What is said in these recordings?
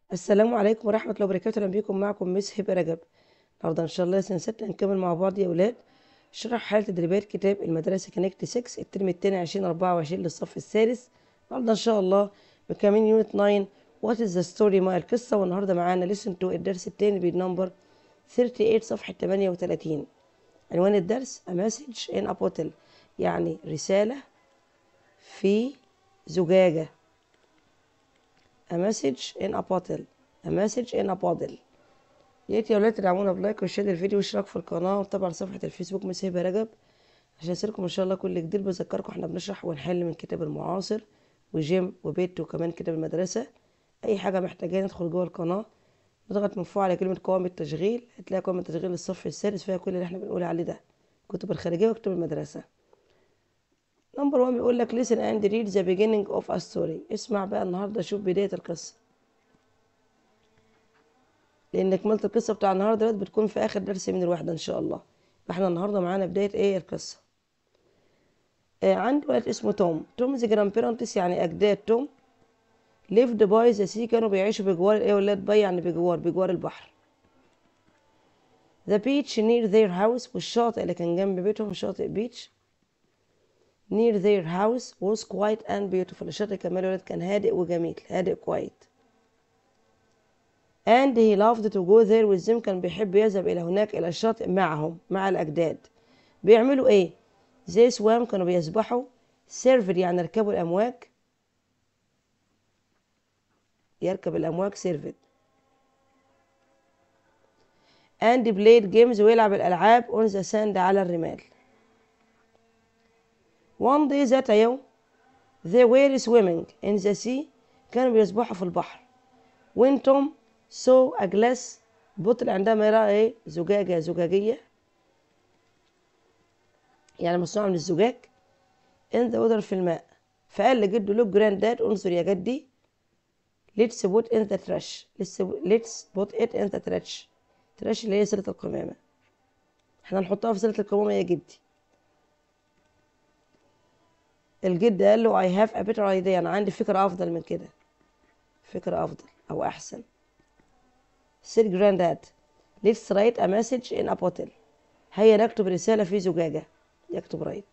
السلام عليكم ورحمة الله وبركاته أهلا بيكم معكم مس هبة رجب النهاردة إن شاء الله سنة ستة هنكمل مع بعض يا أولاد شرح حالة تدريبات كتاب المدرسة كونكت 6 الترم التاني عشرين أربعة وعشرين للصف الثالث النهاردة إن شاء الله مكملين يونت 9 وات از ذا ستوري مع القصة والنهاردة معانا ليسن تو الدرس التاني بالنمبر 38 صفحة 38 عنوان الدرس A message in a bottle يعني رسالة في زجاجة A message in a bottle A message in a bottle يا ريت يا ولاد تدعمونا بلايك وشير الفيديو واشتراك في القناة وطبعا صفحة الفيسبوك مس هبة رجب عشان يصيركم ان شاء الله كل جديد بذكركم احنا بنشرح ونحل من كتاب المعاصر وجيم وبيت وكمان كتاب المدرسة اي حاجة محتاجين ندخل جوه القناة نضغط من فوق على كلمة قوائم التشغيل هتلاقي قوائم التشغيل للصف السادس فيها كل اللي احنا بنقول عليه ده كتب الخارجية وكتب المدرسة نمبر 1 بيقول لك listen and read the beginning of a story اسمع بقى النهارده شوف بداية القصة لأن كمالة القصة بتاع النهارده دلوقتي بتكون في آخر درس من الوحدة إن شاء الله فاحنا النهارده معانا بداية إيه القصة آه عندي ولد اسمه توم توم ذا جرامبيرنتس يعني أجداد توم lived by the sea كانوا بيعيشوا بجوار الإيه ولاد باي يعني بجوار بجوار البحر the beach near their house والشاطئ اللي كان جنب بيتهم شاطئ بيتش near their house was quiet and beautiful الشاطئ كمان الولد كان هادئ وجميل هادئ quiet and he loved to go there with them كان بيحب يذهب إلى هناك إلى الشاطئ معهم مع الأجداد بيعملوا إيه؟ they swam كانوا بيسبحوا سيرفر يعني يركبوا الأمواج يركب الأمواج سيرفر and played games ويلعب الألعاب on the sand على الرمال one day ذات يوم they were swimming in the sea كانوا بيسبحوا في البحر when Tom saw a glass bottle عندما يرى ايه زجاجة زجاجية يعني مصنوعة من الزجاج in the water في الماء فقال لجده look granddad انظر يا جدي let's put in the trash let's, let's put it in the trash trash اللي هي سلة القمامة احنا نحطها في سلة القمامة يا جدي الجد قال له I have a better idea أنا عندي فكرة أفضل من كده فكرة أفضل أو أحسن said granddad let's write a message in a bottle هيا نكتب رسالة في زجاجة يكتب write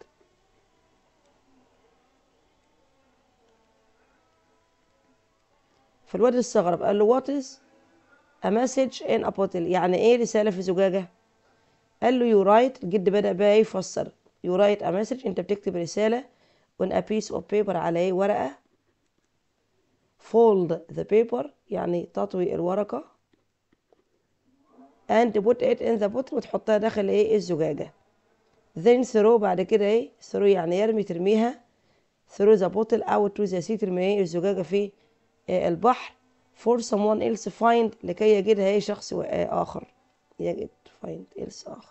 فالواد استغرب قال له what is a message in a bottle يعني ايه رسالة في زجاجة قال له you write الجد بدأ بقى يفسر you write a message انت بتكتب رسالة on a piece of paper على ايه ورقة fold the paper يعني تطوي الورقة and put it in the bottle وتحطها داخل ايه الزجاجة then throw بعد كده ايه throw يعني يرمي ترميها throw the bottle out to the sea ترمي ايه الزجاجة في إيه البحر for someone else find لكي يجدها ايه شخص آخر يجد find else آخر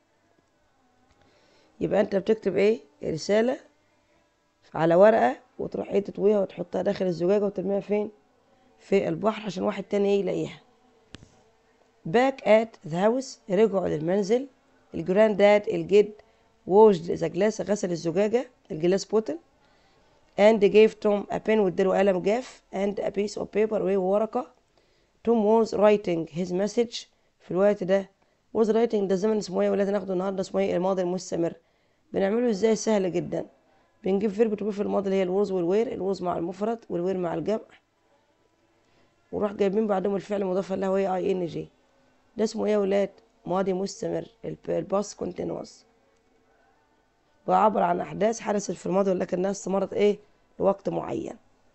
يبقى انت بتكتب ايه رسالة على ورقة وتروح ايه تطويها وتحطها داخل الزجاجة وترميها فين في البحر عشان واحد تاني ايه يلاقيها back at the house رجعوا للمنزل الجراند داد الجد ووشد ذا جلاس غسل الزجاجة الجلاس بوتل and gave Tom a pen واداله قلم جاف and a piece of paper وهي ورقة Tom was writing his message في الوقت ده was writing ده زمن اسمه ايه يا ولاد ناخده النهارده اسمه ايه الماضي المستمر بنعمله ازاي سهل جدا بنجيب فيرب تو في الماضي اللي هي الوز والوير الوز مع المفرد والوير مع الجمع ونروح جايبين بعدهم الفعل المضاف له وهي اي ان جي ده اسمه ايه يا ولاد ماضي مستمر الباس كونتينوس بعبر عن احداث حدثت في الماضي ولكنها استمرت ايه لوقت معين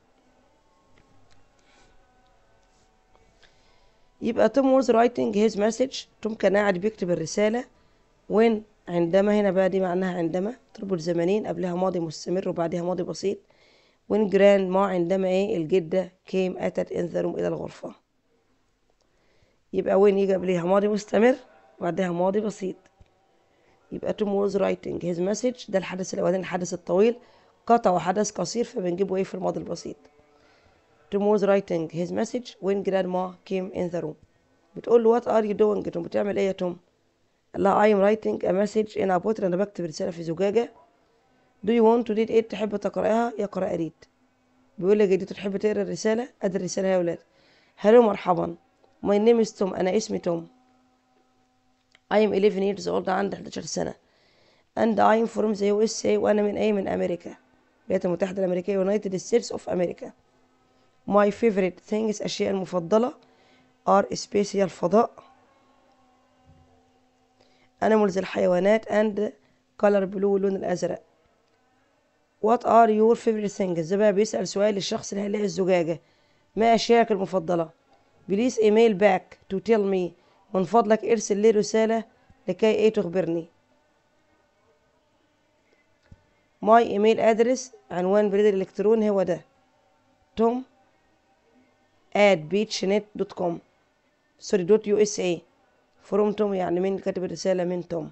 يبقى توم was writing his message توم كان قاعد بيكتب الرسالة وين عندما هنا بقى دي معناها عندما تربط زمنين قبلها ماضي مستمر وبعدها ماضي بسيط وين جراند ما عندما ايه الجدة كيم أتت in the room إلى الغرفة يبقى وين يجي قبلها ماضي مستمر وبعدها ماضي بسيط يبقى توم was writing his message ده الحدث الأولاني الحدث الطويل قطع حدث قصير فبنجيبه ايه في الماضي البسيط توم was writing his message when grandma came in the room بتقول له what are you doing توم بتعمل ايه يا توم لا I am writing a message in a bottle أنا بكتب رسالة في زجاجة do you want to read it تحب تقرأها يقرأ read بيقول لك جدته تحب تقرأ الرسالة أدي الرسالة يا ولاد هلو مرحبا my name is توم أنا اسمي توم I am 11 years old عندي 11 سنة and I am from the USA وأنا من أي من أمريكا الولايات المتحدة الأمريكية United States of America my favorite things أشياء المفضلة are space هي الفضاء animals الحيوانات and color blue اللون الأزرق what are your favorite things ده بقى بيسأل سؤال للشخص اللي هيلاقي الزجاجة ما أشيائك المفضلة بليز ايميل باك تو تيل مي من فضلك ارسل لي رسالة لكي ايه تخبرني ماي ايميل ادرس عنوان بريد الالكتروني هو ده توم at beachnet.com سوري دوت يو اس اي فروم توم يعني من كاتب الرسالة من توم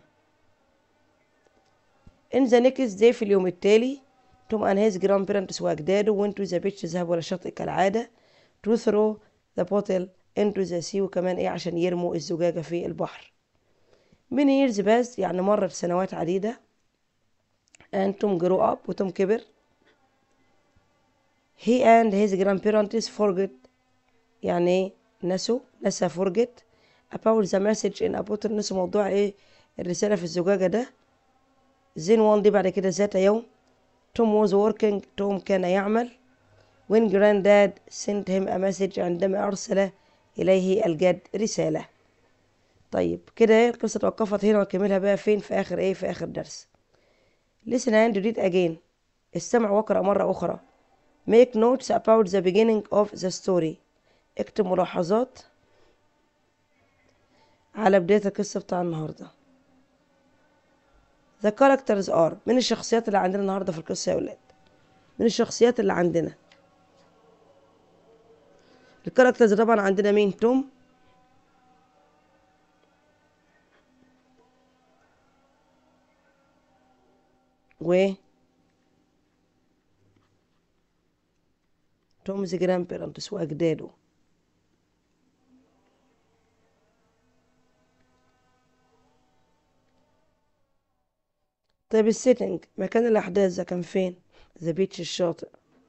in the next day في اليوم التالي توم and his grandparents وأجداده went to the beach ذهبوا إلى الشاطئ كالعادة to throw the bottle into the sea وكمان إيه عشان يرموا الزجاجة في البحر many years passed يعني مرت سنوات عديدة and توم grew up وتوم كبر he and his grandparents forget يعني نسوا نسى forget about the message in a bottle نسوا موضوع ايه الرسالة في الزجاجة ده then one day بعد كده ذات يوم توم was working توم كان يعمل when granddad sent him a message عندما أرسل إليه الجد رسالة طيب كده القصة توقفت هنا ونكملها بقى فين في آخر إيه في آخر درس listen and read again استمع واقرأ مرة أخرى make notes about the beginning of the story اكتب ملاحظات على بداية القصة بتاع النهاردة The characters are من الشخصيات اللي عندنا النهاردة في القصة يا ولاد من الشخصيات اللي عندنا الكاركترز طبعا عندنا مين توم و تومز جراند بيرنتس واجداده طيب السيتنج مكان الاحداث ده كان فين ذا بيتش الشاطئ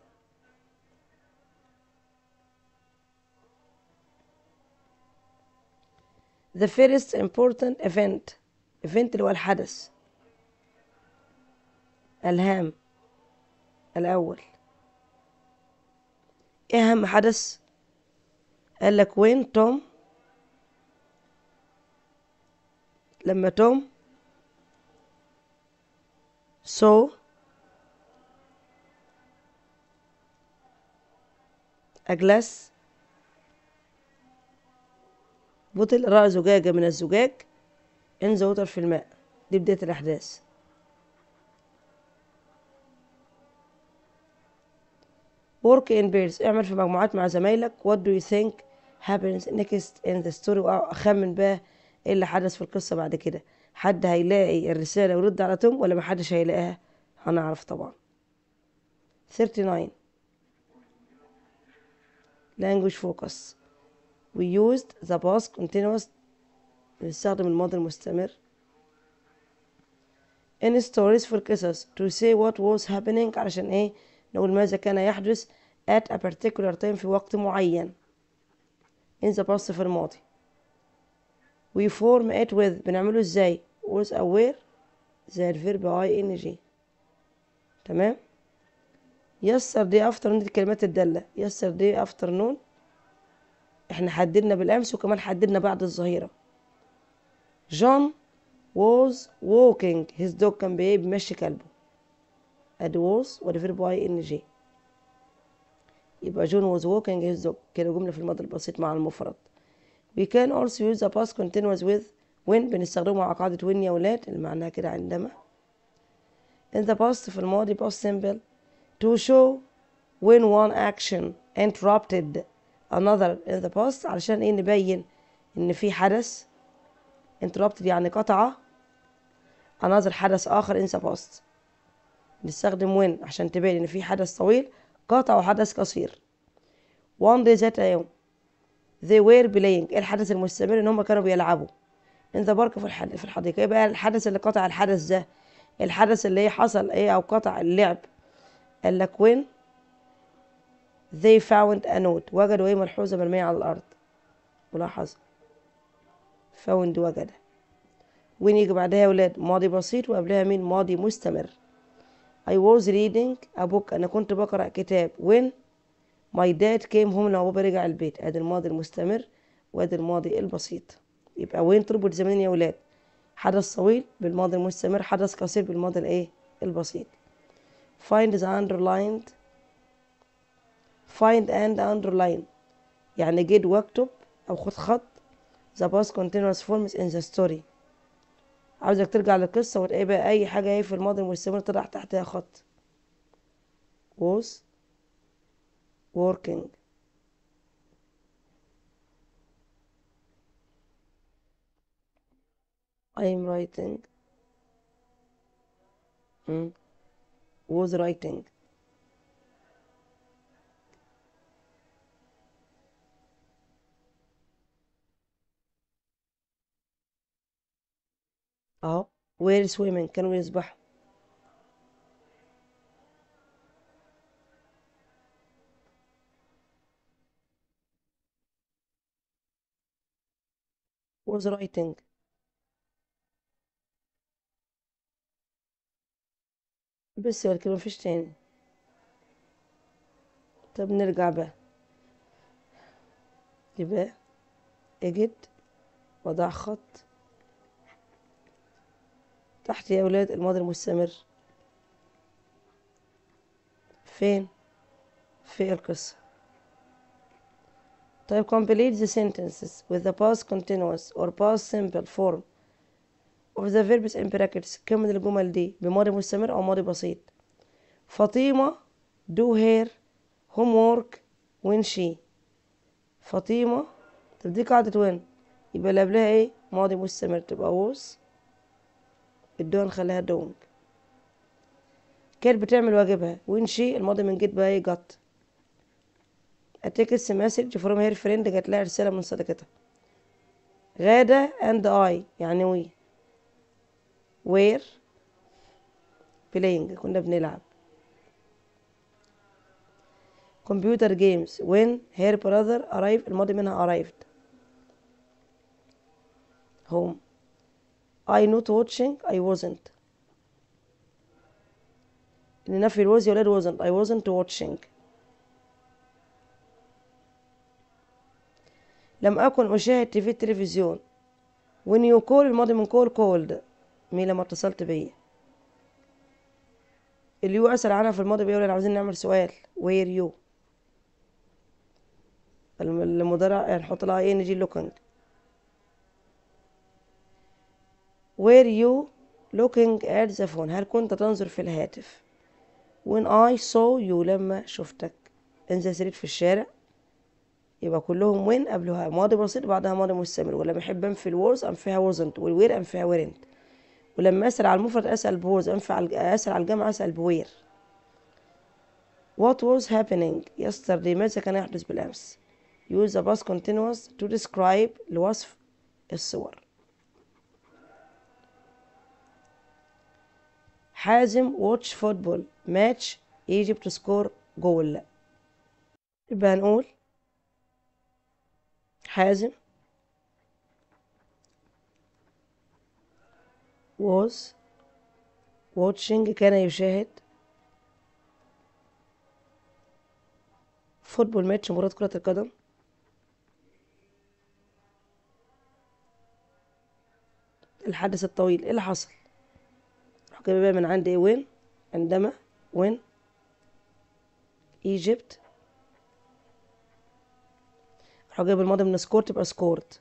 the first important event event اللي هو الحدث الهام الأول إيه أهم حدث قال لك وين توم لما توم سو أجلس بطل رأى زجاجة من الزجاج إن ذا ووتر في الماء دي بداية الأحداث work in pairs اعمل في مجموعات مع زمايلك what do you think happens next in the story وأخمن بقى إيه اللي حدث في القصة بعد كده حد هيلاقي الرسالة ويرد على توم ولا محدش هيلاقيها هنعرف طبعا 39 language focus we used the past continuous بنستخدم الماضي المستمر in stories في القصص to say what was happening علشان ايه نقول ماذا كان يحدث at a particular time في وقت معين in the past في الماضي we form it with بنعمله ازاي was aware زي الفيرب ing تمام yesterday afternoon دي الكلمات الدالة yesterday afternoon احنا حددنا بالامس وكمان حددنا بعد الظهيرة جون was walking his dog كان بايه بيمشي كلبه ادي was والفيرب ing يبقى جون was walking his dog كده جملة في الماضي البسيط مع المفرد we can also use the past continuous with when بنستخدمه مع قاعدة when يا ولاد اللي معناها كده عندما in the past في الماضي past simple to show when one action interrupted another in the past علشان ايه نبين ان في حدث interrupted يعني قطع another حدث اخر in the past نستخدم when عشان تبين ان في حدث طويل قطع حدث قصير one day ذات يوم they were playing ايه الحدث المستمر ان هم كانوا بيلعبوا in the park في الحد في الحديقة يبقى الحدث اللي قطع الحدث ده الحدث اللي حصل ايه او قطع اللعب قال لك when they found a note وجدوا ايه ملحوظة مرمية على الأرض ملاحظة found وجد وين يجي بعدها يا ولاد ماضي بسيط وقبلها مين ماضي مستمر I was reading a book أنا كنت بقرأ كتاب when my dad came home لما بابا رجع البيت ادي الماضي المستمر وادي الماضي البسيط يبقى وين تربط زمنين يا ولاد حدث طويل بالماضي المستمر حدث قصير بالماضي الايه البسيط find the underlined find and underline يعني جد واكتب او خد خط the past continuous forms in the story عاوزك ترجع للقصة وتلاقي بقى أي حاجة ايه في الماضي المستمر تضع تحتها خط was working I am writing mm. was writing اهو were swimming كانوا يسبحوا was writing بس يا كده مفيش تاني طب نرجع بقى يبقى اجد وضع خط تحت يا أولاد الماضي المستمر فين في القصة طيب complete the sentences with the past continuous or past simple form of the verbs in brackets كمل الجمل دي بماضي مستمر أو ماضي بسيط فاطمة do her homework when she فاطمة طب دي قاعدة وين يبقى اللي قبلها ايه ماضي مستمر تبقى was الدون نخليها دوينج كانت بتعمل واجبها وين شي الماضي من جيت بقى ايه جت اتكس مسج فروم هير فريند جات لها رسالة من صديقتها غادة اند اي يعني وي وير بلاينج كنا بنلعب كمبيوتر جيمز وين هير براذر arrived الماضي منها arrived home I not watching I wasn't إن نفي الوز يا ولاد wasn't I wasn't watching لم أكن أشاهد تي في التلفزيون when you call الماضي من call called مين لما اتصلت بيا اليو أسأل عنها في الماضي بيقول عاوزين نعمل سؤال where you المضارع نحط لها اي نجي looking were you looking at the phone هل كنت تنظر في الهاتف when I saw you لما شفتك in the street في الشارع يبقى كلهم when قبلها ماضي بسيط بعدها ماضي مستمر ولما احب انفي الوز انفيها wasn't والوير انفيها weren't ولما اسال على المفرد اسال بوز انفع اسال على الجمع اسال بوير what was happening yesterday ماذا كان يحدث بالامس use the past continuous to describe لوصف الصور حازم watch football match Egypt score goal يبقى هنقول حازم was watching كان يشاهد فوتبول ماتش مباراة كرة القدم الحدث الطويل ايه اللي حصل راح جايبه بقى من عند ايه وين عندما وين ايجيبت راح جايب الماضي من سكور تبقى سكورت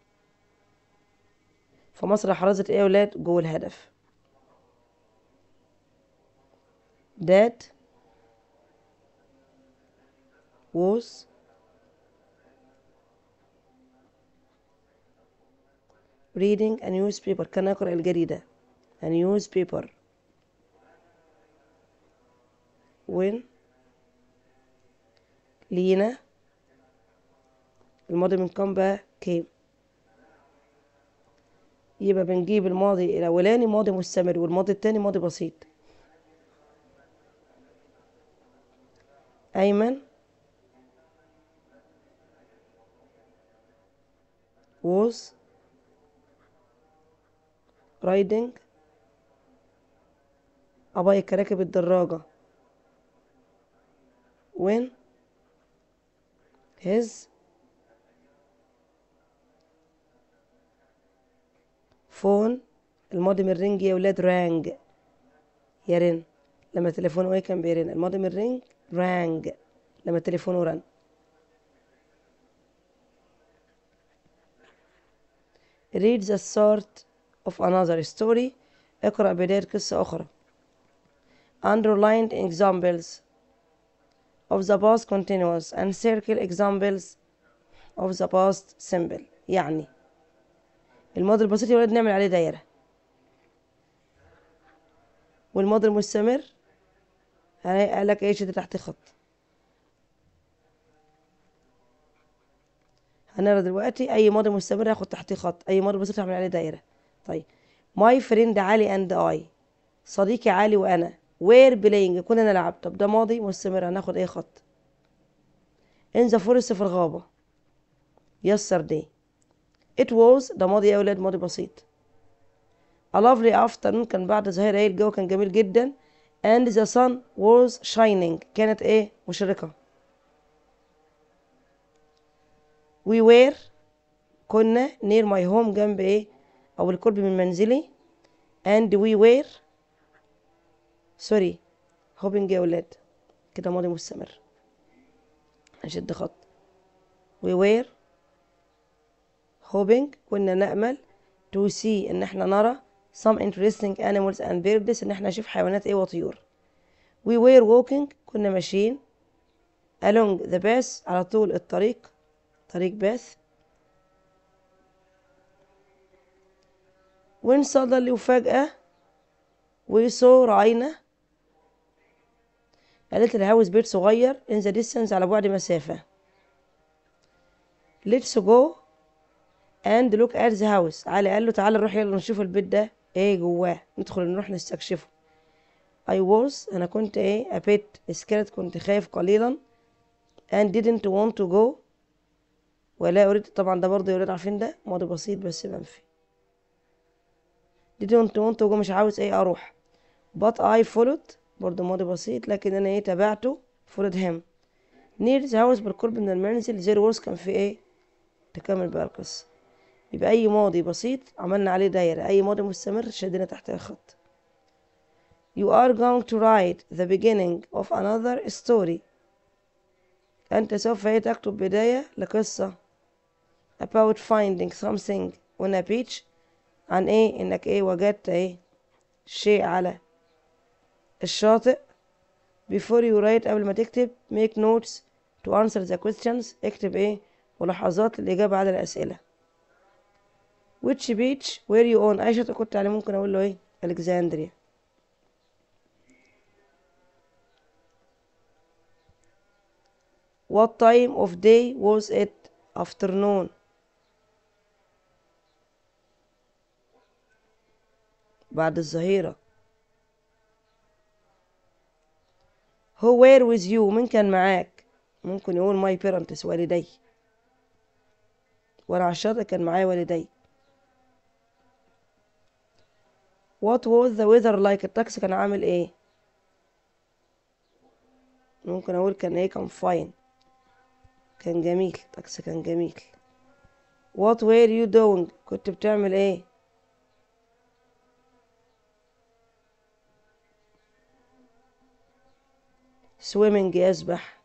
فمصر حرزت ايه يا ولاد جوه الهدف that was reading a newspaper كان يقرأ الجريدة a newspaper when لينا الماضي من كام بقى came يبقى بنجيب الماضي الأولاني ماضي مستمر والماضي التاني ماضي بسيط أيمن was riding a bike راكب الدراجة when his phone الماضي من رينج يا ولاد رانج يرن لما تليفونه ايه كان بيرن الماضي من رينج رانج لما تليفونه رن read the start of another story اقرأ بداية قصة أخرى underlined examples of the past continuous and circle examples of the past simple يعني الماضي البسيط يا ولاد نعمل عليه دايرة والماضي المستمر قال لك ايش ده تحت خط هنرى دلوقتي اي ماضي مستمر هاخد تحتيه خط اي ماضي بسيط هعمل عليه دايره طيب ماي فريند علي اند اي صديقي علي وانا وير بلاينج كنا نلعب طب ده ماضي مستمر هناخد ايه خط ان ذا فورست في الغابه yesterday it was ده ماضي يا اولاد ماضي بسيط a lovely afternoon كان بعد ظهير ايه الجو كان جميل جدا and the sun was shining كانت ايه مشرقه we were كنا near my home جنب ايه او القرب من منزلي and we were sorry hoping يا ولاد كده ماضي مستمر هنشد خط we were hoping كنا نأمل to see ان احنا نرى some interesting animals and birds ان احنا نشوف حيوانات ايه وطيور we were walking كنا ماشيين along the path على طول الطريق طريق باث when suddenly وفجأة we saw رأينا قالت الهاوس بيت صغير in the distance على بعد مسافة let's go and look at the house علي قال له تعالى نروح يلا نشوف البيت ده ايه جواه ندخل نروح نستكشفه I was أنا كنت ايه a bit scared كنت خايف قليلا and didn't want to go ولا أريد طبعا ده برضه يا ولاد عارفين ده ماضي بسيط بس منفي didn't want to go مش عاوز ايه أروح but I followed برضه ماضي بسيط لكن أنا ايه تبعته followed him near the house بالقرب من المنزل there was كان في ايه تكمل بقى القصة يبقى أي ماضي بسيط عملنا عليه دايرة أي ماضي مستمر شدنا تحت الخط You are going to write the beginning of another story أنت سوف تكتب بداية لقصة about finding something on a beach عن ايه انك ايه وجدت ايه شيء على الشاطئ before you write قبل ما تكتب make notes to answer the questions اكتب ايه ملاحظات للإجابة على الأسئلة which beach were you on أي شاطئ كنت عليه ممكن أقول له ايه ألكسندريا what time of day was it afternoon بعد الظهيرة who were with you مين كان معاك ممكن يقول my parents والدي وانا على الشاطئ كان معايا والدي what was the weather like الطقس كان عامل ايه ممكن اقول كان ايه كان fine كان جميل الطقس كان جميل what were you doing كنت بتعمل ايه swimming يسبح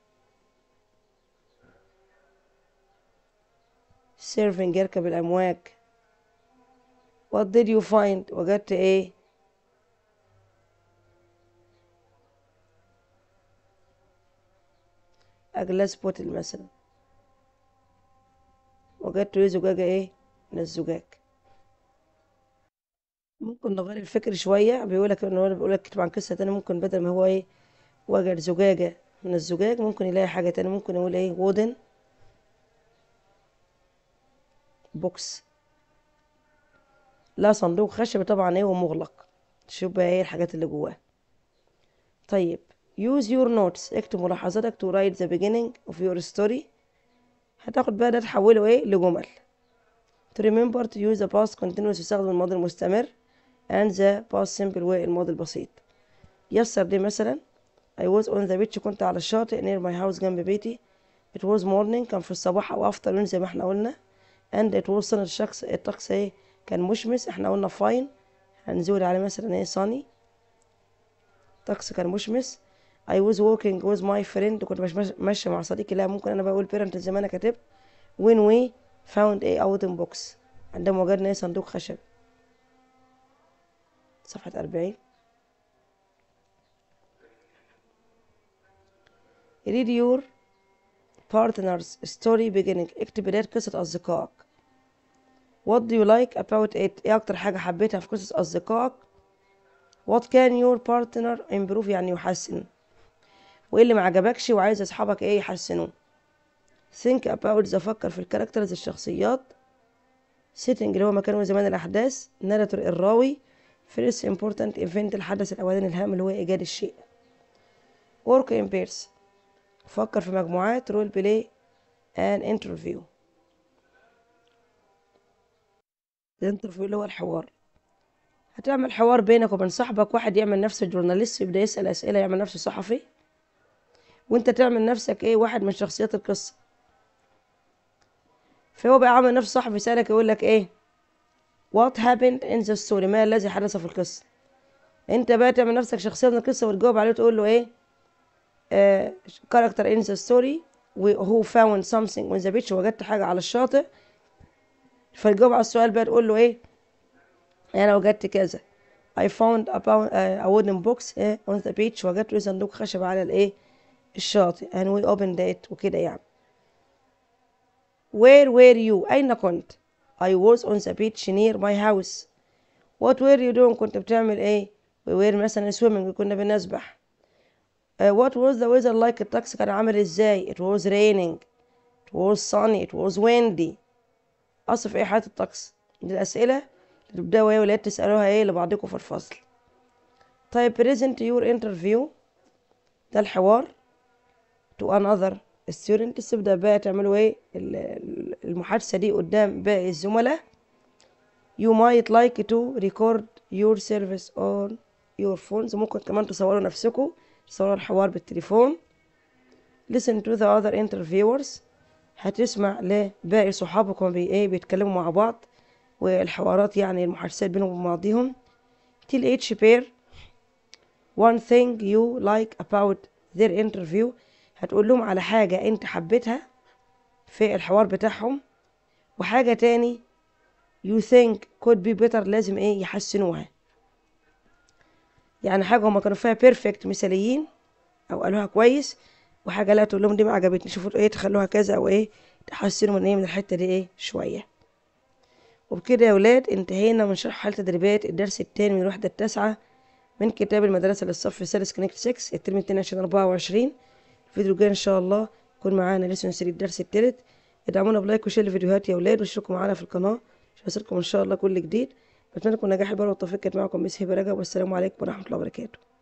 surfing يركب الأمواج what did you find وجدت ايه a glass bottle مثلا وجدت ايه زجاجة ايه من الزجاج ممكن نغير الفكر شوية بيقولك ان هو بيقولك كتب عن قصة تانية ممكن بدل ما هو ايه وجد زجاجة من الزجاج ممكن يلاقي حاجة تانية ممكن يقول ايه وودن بوكس لا صندوق خشب طبعا ايه ومغلق شوف بقى ايه الحاجات اللي جواه طيب use your notes اكتب ملاحظاتك to write the beginning of your story هتاخد بقى ده تحوله ايه لجمل to remember to use the past continuous يستخدم الماضي المستمر and the past simple والماضي البسيط yesterday مثلا I was on the beach كنت على الشاطئ near my house جنب بيتي it was morning كان في الصباح أو afternoon زي ما احنا قلنا and it was sun الشخص الطقس ايه كان مشمس احنا قلنا fine هنزود عليه مثلا ايه sunny الطقس كان مشمس I was walking with my friend كنت مش ماشية مع صديقي لا ممكن أنا بقول parent زي ما أنا كتبت when we found a wooden box عندما وجدنا ايه صندوق خشب صفحة أربعين read your partner's story beginning اكتب بداية قصة أصدقائك what do you like about it ايه أكتر حاجة حبيتها في قصص أصدقائك what can your partner improve يعني يحسن وايه اللي ما عجبكش وعايز اصحابك ايه يحسنوه think about the فكر في الكاركترز الشخصيات setting اللي هو مكان وزمان الأحداث narrator الراوي first important event الحدث الأولاني الهام اللي هو إيجاد الشيء work in pairs فكر في مجموعات role play and interview الانترفيو اللي هو الحوار هتعمل حوار بينك وبين صاحبك واحد يعمل نفسه جورناليست يبدأ يسأل أسئلة يعمل نفسه صحفي وانت تعمل نفسك ايه واحد من شخصيات القصة فهو بقى عامل نفسه صاحبي يسألك يقول لك ايه what happened in the story ما الذي حدث في القصة انت بقى تعمل نفسك شخصية من القصة وتجاوب عليه وتقول له ايه آه character in the story who found something on the beach وجدت حاجة على الشاطئ فتجاوب على السؤال بقى تقول له ايه انا وجدت كذا I found a, pound, uh, a wooden box uh, on the beach وجدت صندوق خشب على الايه الشاطئ and we opened it وكده يعني Where were you أين كنت I was on the beach near my house What were you doing كنت بتعمل ايه We were مثلا swimming كنا بنسبح uh, What was the weather like الطقس كان عامل ازاي It was raining It was sunny It was windy أصف ايه حالة الطقس دي الأسئلة اللي تبدأوا ايه ولاد تسألوها ايه لبعضكم في الفصل طيب present your interview ده الحوار to another student تبدأ بقى تعملوا ايه المحادثة دي قدام باقي الزملاء you might like to record your service on your phones ممكن كمان تصوروا نفسكم تصوروا الحوار بالتليفون listen to the other interviewers هتسمع لباقي صحابكم بي ايه بيتكلموا مع بعض والحوارات يعني المحادثات بينهم وبين بعضهم tell each pair one thing you like about their interview هتقول لهم على حاجة انت حبيتها في الحوار بتاعهم وحاجة تاني you think could be better لازم ايه يحسنوها يعني حاجة هما كانوا فيها بيرفكت مثاليين او قالوها كويس وحاجة لا تقول لهم دي ما عجبتني شوفوا ايه تخلوها كذا او ايه تحسنوا من ايه من الحتة دي ايه شوية وبكده يا ولاد انتهينا من شرح حالة تدريبات الدرس التاني من الوحدة التاسعة من كتاب المدرسة للصف السادس كونكت 6 الترم التاني عشان أربعة وعشرين الفيديو الجاي إن شاء الله يكون معانا لسه نسير الدرس التالت ادعمونا بلايك وشير الفيديوهات يا ولاد واشتركوا معانا في القناة عشان يوصلكم إن شاء الله كل جديد بتمنى لكم نجاح البر والتوفيق كانت معكم ميس هبة رجب والسلام عليكم ورحمة الله وبركاته